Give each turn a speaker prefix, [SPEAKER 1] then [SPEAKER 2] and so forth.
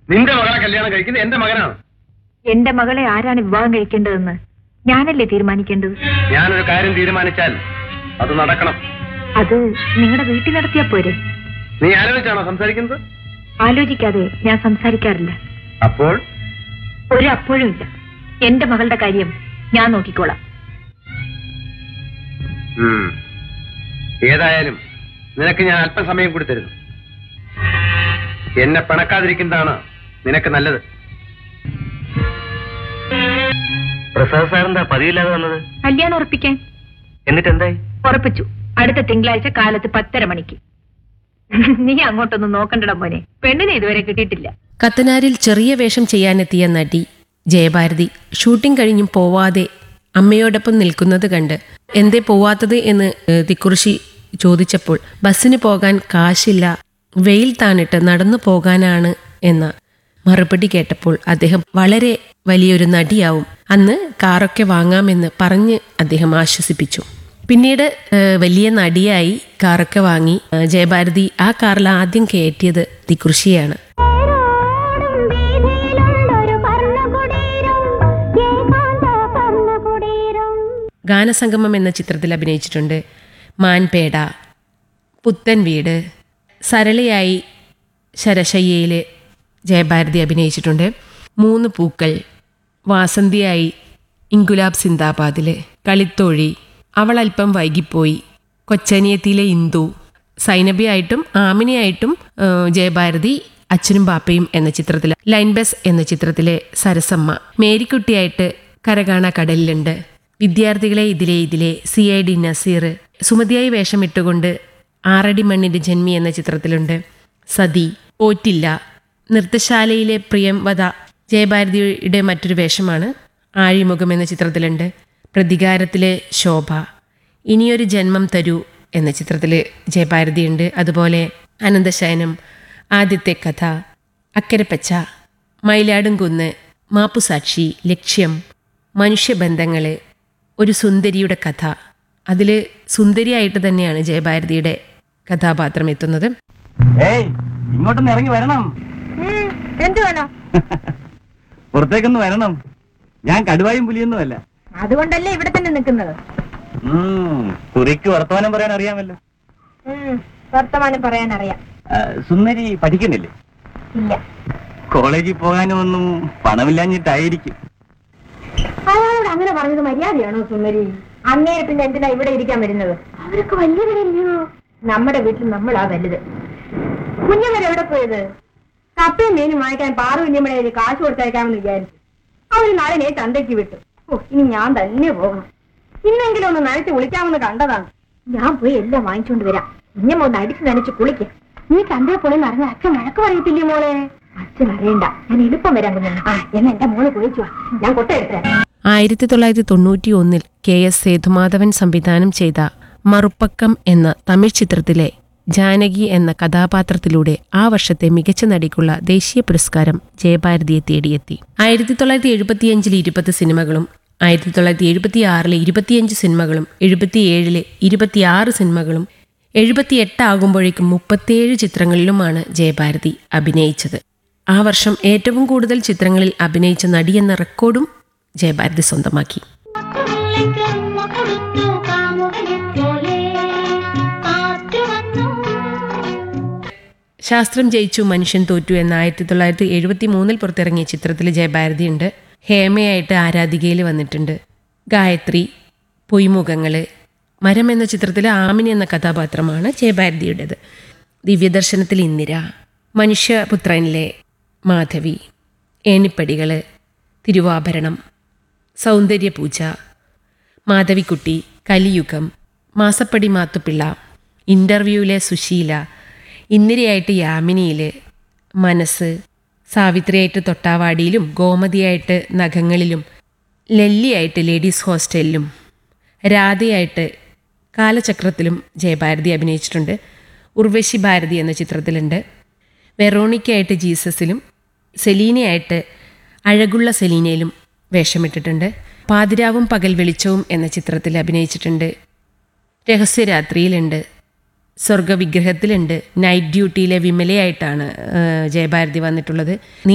[SPEAKER 1] നിന്റെ മകളെ കല്യാണം കഴിക്കുന്നത് എന്റെ മകനാണ്
[SPEAKER 2] എന്റെ മകളെ ആരാണ് വിവാഹം കഴിക്കേണ്ടതെന്ന് ഞാനല്ലേ തീരുമാനിക്കേണ്ടത്
[SPEAKER 1] ഞാനൊരു കാര്യം തീരുമാനിച്ചാൽ അത് നടക്കണം
[SPEAKER 2] അത് നിങ്ങളുടെ വീട്ടിൽ നടത്തിയാ പോരെ
[SPEAKER 1] നീ ആലോചിച്ചാണോ സംസാരിക്കുന്നത്
[SPEAKER 2] ആലോചിക്കാതെ ഞാൻ സംസാരിക്കാറില്ല
[SPEAKER 1] അപ്പോൾ
[SPEAKER 2] ഒരു അപ്പോഴും ഇല്ല എന്റെ മകളുടെ കാര്യം ഞാൻ നോക്കിക്കോളാം
[SPEAKER 1] ഉം. ഏതായാലും നിനക്ക് ഞാൻ അല്പസമയം കൂടി തരുന്നു എന്നെ പിണക്കാതിരിക്കുന്നതാണ് നിനക്ക് നല്ലത്
[SPEAKER 3] പ്രസാദ് സാറെന്താ പതിവില്ലാതെ വന്നത്
[SPEAKER 2] കല്യാണം ഉറപ്പിക്കാൻ
[SPEAKER 3] എന്നിട്ട് എന്തായി
[SPEAKER 2] ഉറപ്പിച്ചു അടുത്ത തിങ്കളാഴ്ച കാലത്ത് പത്തര മണിക്ക് നീ അങ്ങോട്ടൊന്നും നോക്കണ്ടട മോനെ പെണ്ണിനെ ഇതുവരെ കിട്ടിയിട്ടില്ല
[SPEAKER 4] കത്തനാരിൽ ചെറിയ വേഷം ചെയ്യാനെത്തിയ നടി ജയഭാരതി ഷൂട്ടിംഗ് കഴിഞ്ഞും പോവാതെ അമ്മയോടൊപ്പം നിൽക്കുന്നത് കണ്ട് എന്തേ പോവാത്തത് എന്ന് ഏഹ്, തിക്കുറിശി ചോദിച്ചപ്പോൾ ബസ്സിന് പോകാൻ കാശില്ല വെയിൽ താണിട്ട് നടന്നു പോകാനാണ് എന്ന മറുപടി കേട്ടപ്പോൾ അദ്ദേഹം വളരെ വലിയൊരു നടിയാവും അന്ന് കാറൊക്കെ വാങ്ങാമെന്ന് പറഞ്ഞ് അദ്ദേഹം ആശ്വസിപ്പിച്ചു പിന്നീട് ഏഹ്, വലിയ നടിയായി കാറൊക്കെ വാങ്ങി ഏഹ്, ജയഭാരതി ആ കാറിൽ ആദ്യം കയറ്റിയത് തിക്കുറിശിയാണ് ഗാനസംഗമം എന്ന ചിത്രത്തിൽ അഭിനയിച്ചിട്ടുണ്ട് മാൻപേട പുത്തൻ വീട് സരളയായി ശരശയ്യയിൽ ജയഭാരതി അഭിനയിച്ചിട്ടുണ്ട് മൂന്ന് പൂക്കൾ വാസന്തിയായി ഇൻകുലാബ് സിന്ദാബാദിൽ കളിത്തോഴി അവൾ അല്പം വൈകിപ്പോയി കൊച്ചനിയത്തിയിലെ ഇന്ദു സൈനബിയായിട്ടും ആമിനിയായിട്ടും ആ, ജയഭാരതി അച്ഛനും ബാപ്പയും എന്ന ചിത്രത്തിൽ ലൈൻ ബസ് എന്ന ചിത്രത്തിലെ സരസമ്മ മേരിക്കുട്ടിയായിട്ട് കരകാണ കടലിലുണ്ട് വിദ്യാർത്ഥികളെ ഇതിലെ ഇതിലെ സി ഐ ഡി നസീർ സുമതിയായി വേഷമിട്ടുകൊണ്ട് ആറടി മണ്ണിന്റെ ജന്മി എന്ന ചിത്രത്തിലുണ്ട് സതി ഓറ്റില്ല നൃത്തശാലയിലെ പ്രിയംവദ ജയഭാരതിയുടെ മറ്റൊരു വേഷമാണ് ആഴിമുഖം എന്ന ചിത്രത്തിലുണ്ട് പ്രതികാരത്തിലെ ശോഭ ഇനിയൊരു ജന്മം തരൂ എന്ന ചിത്രത്തിൽ ജയഭാരതിയുണ്ട് അതുപോലെ അനന്തശയനം ആദ്യത്തെ കഥ അക്കരപ്പച്ച മയിലാടും കുന്ന് മാപ്പുസാക്ഷി ലക്ഷ്യം മനുഷ്യബന്ധങ്ങൾ ഒരു സുന്ദരിയുടെ കഥ അതിൽ സുന്ദരിയായിട്ട് തന്നെയാണ് ജയഭാരതിയുടെ കഥാപാത്രം എത്തുന്നത്
[SPEAKER 3] ഏയ് ഇങ്ങോട്ടൊന്ന് ഇറങ്ങി വരണം
[SPEAKER 2] എന്ത് വേണം
[SPEAKER 3] പുറത്തേക്കൊന്ന് വരണം ഞാൻ കടുവായും പുലിയൊന്നും അല്ല
[SPEAKER 2] അതുകൊണ്ടല്ലേ ഇവിടെ തന്നെ നിൽക്കുന്നത്
[SPEAKER 3] കുറിക്ക് വർത്തമാനം പറയാൻ അറിയാമല്ലോ
[SPEAKER 2] വർത്തമാനം പറയാൻ അറിയാം
[SPEAKER 3] ആ, സുന്ദരി പഠിക്കുന്നില്ലേ
[SPEAKER 2] ഇല്ല
[SPEAKER 3] കോളേജിൽ പോകാനും ഒന്നും പണമില്ലാഞ്ഞിട്ടായിരിക്കും
[SPEAKER 2] അയാളോട് അങ്ങനെ പറഞ്ഞത് മര്യാദയാണോ സുന്ദരി അങ്ങേരെ പിന്നെ എന്തിനാ ഇവിടെ ഇരിക്കാൻ വരുന്നത് അവരൊക്കെ വലിയവരല്ലയോ നമ്മുടെ വീട്ടിൽ നമ്മളാ വലുത് കുഞ്ഞവർ എവിടെ പോയത് കപ്പയും മീനും വാങ്ങിക്കാൻ പാറു കുഞ്ഞമ്മടെ കാശ് കൊടുത്തയക്കാമെന്ന് വിചാരിച്ചു അവര് നാളെ ചന്തയ്ക്ക് വിട്ടു ഓ ഇനി ഞാൻ തന്നെ പോകണം ഇന്നെങ്കിലും ഒന്ന് നനച്ച് കുളിക്കാമെന്ന് കണ്ടതാണ് ഞാൻ പോയി എല്ലാം വാങ്ങിച്ചുകൊണ്ട് വരാം കുഞ്ഞമ്മ ഒന്ന് അടിച്ച് നനച്ച് കുളിക്ക നീ ചന്തയിൽ പോയി നടന്ന അച്ഛൻ വഴക്ക് പറയത്തില്ലേ മോളെ അച്ഛൻ അറിയണ്ട ഞാൻ എളുപ്പം വരാൻ കുഞ്ഞമ്മ ആ എന്നാ എന്റെ മോള് കുളിച്ചു വാ. ഞാൻ കൊട്ടയെടുത്തേ
[SPEAKER 4] ആയിരത്തി തൊള്ളായിരത്തി തൊണ്ണൂറ്റി ഒന്നിൽ കെ എസ് സേതുമാധവൻ സംവിധാനം ചെയ്ത മറുപ്പക്കം എന്ന തമിഴ് ചിത്രത്തിലെ ജാനകി എന്ന കഥാപാത്രത്തിലൂടെ ആ വർഷത്തെ മികച്ച നടിക്കുള്ള ദേശീയ പുരസ്കാരം ജയഭാരതിയെ തേടിയെത്തി ആയിരത്തി തൊള്ളായിരത്തി എഴുപത്തിയഞ്ചിൽ ഇരുപത് സിനിമകളും ആയിരത്തി തൊള്ളായിരത്തി എഴുപത്തി ആറിലെ ഇരുപത്തിയഞ്ച് സിനിമകളും എഴുപത്തിയേഴിലെ ഇരുപത്തിയാറ് സിനിമകളും എഴുപത്തിയെട്ട് ആകുമ്പോഴേക്കും മുപ്പത്തിയേഴ് ചിത്രങ്ങളിലുമാണ് ജയഭാരതി അഭിനയിച്ചത് ആ വർഷം ഏറ്റവും കൂടുതൽ ചിത്രങ്ങളിൽ അഭിനയിച്ച നടി എന്ന റെക്കോർഡും ജയഭാരതി സ്വന്തമാക്കി ശാസ്ത്രം ജയിച്ചു മനുഷ്യൻ തോറ്റു എന്ന ആയിരത്തി തൊള്ളായിരത്തി എഴുപത്തി മൂന്നിൽ പുറത്തിറങ്ങിയ ചിത്രത്തിൽ ജയഭാരതി ഉണ്ട് ഹേമയായിട്ട് ആരാധികയിൽ വന്നിട്ടുണ്ട് ഗായത്രി പൊയ്മുഖങ്ങള് മരം എന്ന ചിത്രത്തിലെ ആമിനി എന്ന കഥാപാത്രമാണ് ജയഭാരതിയുടേത് ദിവ്യദർശനത്തിൽ ഇന്ദിര മനുഷ്യപുത്രനിലെ മാധവി ഏണിപ്പടികള് തിരുവാഭരണം സൗന്ദര്യപൂജ മാധവിക്കുട്ടി കലിയുഗം മാസപ്പടി മാത്തുപിള്ള ഇൻ്റർവ്യൂവിലെ സുശീല ഇന്ദിരയായിട്ട് യാമിനിയിൽ മനസ്സ് സാവിത്രിയായിട്ട് തൊട്ടാവാടിയിലും ഗോമതിയായിട്ട് നഖങ്ങളിലും ലല്ലിയായിട്ട് ലേഡീസ് ഹോസ്റ്റലിലും രാധയായിട്ട് കാലചക്രത്തിലും ജയഭാരതി അഭിനയിച്ചിട്ടുണ്ട് ഉർവശി ഭാരതി എന്ന ചിത്രത്തിലുണ്ട് വെറോണിക്കയായിട്ട് ജീസസിലും സെലീനയായിട്ട് അഴകുള്ള സെലീനയിലും വേഷമിട്ടിട്ടുണ്ട് പാതിരാവും പകൽ വെളിച്ചവും എന്ന ചിത്രത്തിൽ അഭിനയിച്ചിട്ടുണ്ട് രഹസ്യരാത്രിയിലുണ്ട് സ്വർഗവിഗ്രഹത്തിലുണ്ട് നൈറ്റ് ഡ്യൂട്ടിയിലെ വിമലയായിട്ടാണ് ആ, ജയഭാരതി വന്നിട്ടുള്ളത് നീ